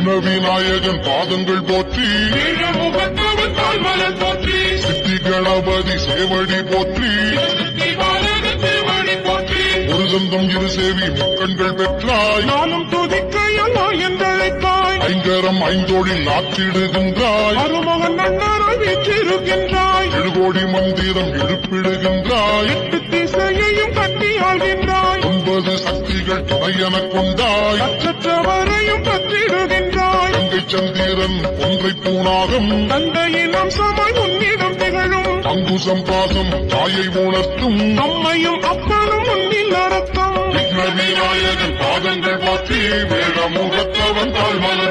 விக்ன விநாயகன் பாதங்கள் போற்றி முகத்தவன் தாழ்மலர் போற்றி சித்தி கணபதி சேவடி போற்றி சுத்தி பாலக தேவடி போற்றி ஒரு சொந்தம் இரு சேவி முக்கண்கள் பெற்றாய் நானும் துதிக்க எல்லா என்றழைத்தாய் ஐங்கரம் ஐந்தொழில் ஆற்றிடுகின்றாய் அருமகன் நன்னராய் வீற்றிருக்கின்றாய் எழுகோடி மந்திரம் எழுப்பிடுகின்றாய் எட்டு திசையையும் கட்டி ஆள்கின்றாய் ஒன்பது சக்திகள் துணையெனக் கொண்டாய் அச்சற்றவரையும் பற்றிடுகின்றாய் கங்கை சந்திரன் ஒன்றை பூணாகம் தந்தையின் அம்சமாய் உன்னிடம் திகழும் அங்குசம் பாசம் தாயை உணர்த்தும் அம்மையும் அப்பனும் உன்னில் நடத்தும் விக்ன விநாயகன் பாதங்கள் மாற்றி வேட முகத்தவன் தாழ்மலர்